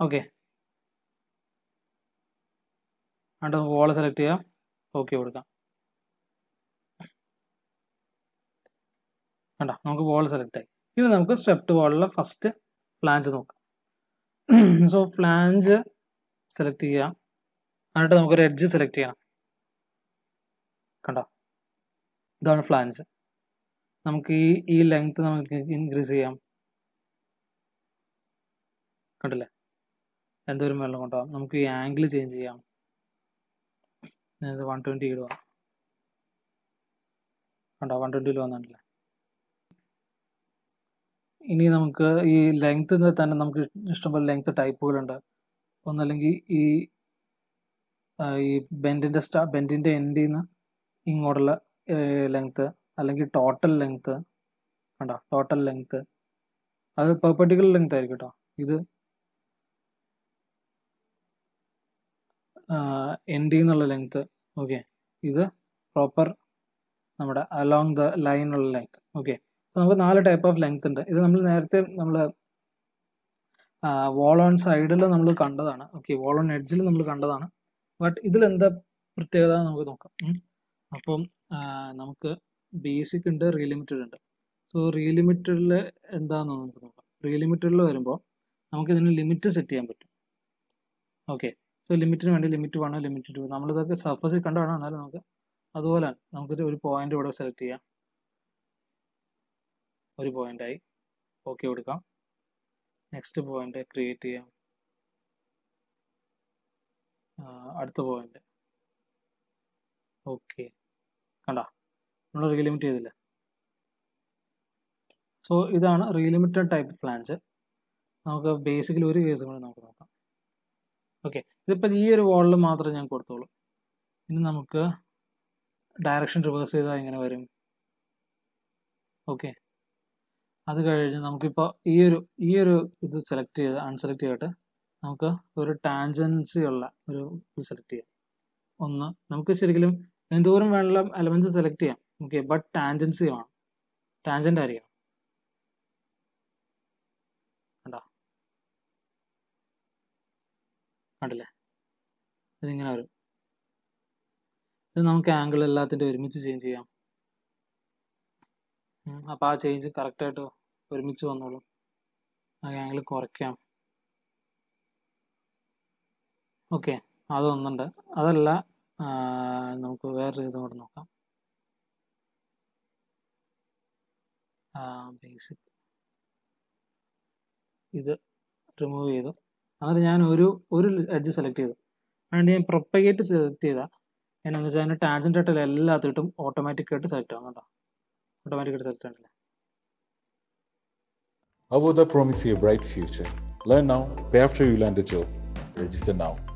Okay എന്നിട്ട് നമുക്ക് wall select ചെയ്യാം ഓക്കെ കൊടുക്കാം കണ്ട നമുക്ക് വോൾ സെലക്ട് ആയി ഇനി നമുക്ക് സ്റ്റെപ്റ്റ് വോളിലെ ഫസ്റ്റ് ഫ്ലാഞ്ച് നോക്കാം സോ ഫ്ലാഞ്ച് സെലക്ട് ചെയ്യാം എന്നിട്ട് നമുക്കൊരു എഡ്ജ് സെലക്ട് ചെയ്യണം കണ്ടോ ഇതാണ് ഫ്ലാഞ്ച് നമുക്ക് ഈ ഈ ലെങ്ത് നമുക്ക് ഇൻക്രീസ് ചെയ്യാം കണ്ടില്ലേ എന്തോരം വെള്ളം കൊണ്ടുപോകാം നമുക്ക് ഈ ആംഗിൾ ചേഞ്ച് ചെയ്യാം ഞാനിത് വൺ ട്വൻറ്റി ഇടുക കണ്ടോ വൺ ട്വൻറ്റിയിൽ വന്നിട്ടില്ല ഇനി നമുക്ക് ഈ ലെങ്ത് തന്നെ നമുക്ക് ഇഷ്ടംപോലെ ലെങ്ത് ടൈപ്പുകളുണ്ട് ഒന്നല്ലെങ്കിൽ ഈ ആ, ഈ ബെൻഡിൻ്റെ സ്റ്റാ ബെൻഡിൻ്റെ എൻഡിൽ നിന്ന് ഇങ്ങോട്ടുള്ള ലെങ്ത് അല്ലെങ്കിൽ ടോട്ടൽ ലെങ്ത് കണ്ടോ ടോട്ടൽ ലെങ്ത് അത് പെർപ്പർട്ടിക്കുലർ ലെങ്ത് ആയിരിക്കും കേട്ടോ ഇത് എൻഡിൽ നിന്നുള്ള ലെങ്ത് ഓക്കെ ഇത് പ്രോപ്പർ നമ്മുടെ അലോങ് ദ ലൈനുള്ള ലെങ്ത് ഓക്കെ നമുക്ക് നാല് ടൈപ്പ് ഓഫ് ലെങ്ത് ഉണ്ട് ഇത് നമ്മൾ നേരത്തെ നമ്മൾ വോൾ ഓൺ സൈഡിൽ നമ്മൾ കണ്ടതാണ് ഓക്കെ വോൾ ഓൺ എഡ്ജിൽ നമ്മൾ കണ്ടതാണ് ബട്ട് ഇതിലെന്താ പ്രത്യേകത എന്ന് നമുക്ക് നോക്കാം ഉം. അപ്പം ആ, നമുക്ക് ബേസിക് ഉണ്ട് റീലിമിറ്റഡ് ഉണ്ട് സോ റീലിമിറ്റഡിൽ എന്താണെന്ന് നമുക്ക് നോക്കാം റീലിമിറ്റഡിൽ വരുമ്പോൾ നമുക്ക് ഇതിന് ലിമിറ്റ് സെറ്റ് ചെയ്യാൻ പറ്റും ഓക്കെ സോ ലിമിറ്റിന് വേണ്ടി ലിമിറ്റ് വൺ ലിമിറ്റ് ടു നമ്മളിതൊക്കെ സർഫസിൽ കണ്ടാണ് എന്നാലും നമുക്ക് അതുപോലെ നമുക്കൊരു ഒരു പോയിന്റ് ഇവിടെ സെലക്ട് ചെയ്യാം ഒരു point ആയി ഓക്കെ കൊടുക്കാം നെക്സ്റ്റ് പോയിന്റ് ക്രിയേറ്റ് ചെയ്യാം ആ, അടുത്ത പോയിന്റ് ഓക്കെ കണ്ട നമ്മൾ റീലിമിറ്റ് ചെയ്തില്ല സോ ഇതാണ് റീലിമിറ്റഡ് ടൈപ്പ് ഫ്ലാൻസ് നമുക്ക് ബേസിക്കലി ഒരു കേസും കൂടി നമുക്ക് നോക്കാം ഓക്കെ ഇതിപ്പോൾ ഈ ഒരു വാളിൽ മാത്രമേ ഞാൻ കൊടുത്തോളൂ ഇനി നമുക്ക് ഡയറക്ഷൻ റിവേഴ്സ് ചെയ്താൽ എങ്ങനെ വരും ഓക്കെ അത് കഴിഞ്ഞ് നമുക്കിപ്പോൾ ഈ ഒരു ഈ ഒരു ഇത് സെലക്ട് ചെയ്ത് അൺസെലക്ട് ചെയ്തിട്ട് നമുക്ക് ഒരു ടാൻജൻസി ഉള്ള ഒരു ഇത് സെലക്ട് ചെയ്യാം ഒന്ന് നമുക്ക് ശരിക്കും എന്തോരം വേണമെങ്കിലും എലമെന്റ്സ് സെലക്ട് ചെയ്യാം ഓക്കെ ബട്ട് ടാൻജൻസി വേണം ടാൻജൻ്റ് ആയിരിക്കണം കണ്ടോ കണ്ടില്ലേ ഇതിങ്ങനെ വരും ഇത് നമുക്ക് ആംഗിൾ എല്ലാത്തിൻ്റെ ഒരുമിച്ച് ചേഞ്ച് ചെയ്യാം അപ്പോൾ ആ ചേഞ്ച് കറക്റ്റായിട്ട് ഒരുമിച്ച് വന്നോളൂ ആ ആംഗിൾ കുറയ്ക്കാം ഓക്കെ അതൊന്നുണ്ട് അതല്ല ആ, നമുക്ക് വേറൊരു ഇതും കൂടെ നോക്കാം ബേസിക് ഇത് റിമൂവ് ചെയ്തു എന്നിട്ട് ഞാൻ ഒരു ഒരു എഡ്ജ് സെലക്ട് ചെയ്തു അതുകൊണ്ട് ഞാൻ പ്രൊപ്പഗേറ്റ് സെലക്ട് ചെയ്താൽ എന്നാന്ന് വെച്ചാൽ അതിൻ്റെ ടാൻജൻ്റ് ആയിട്ടുള്ള എല്ലാത്തിട്ടും ഓട്ടോമാറ്റിക് ആയിട്ട് സെലക്ട് ആവും കേട്ടോ ഓട്ടോമാറ്റിക് ആയിട്ട് സെലക്ട് ആണല്ലേ Avoda promise you a bright future. Learn now, pay after you land a job. Register now.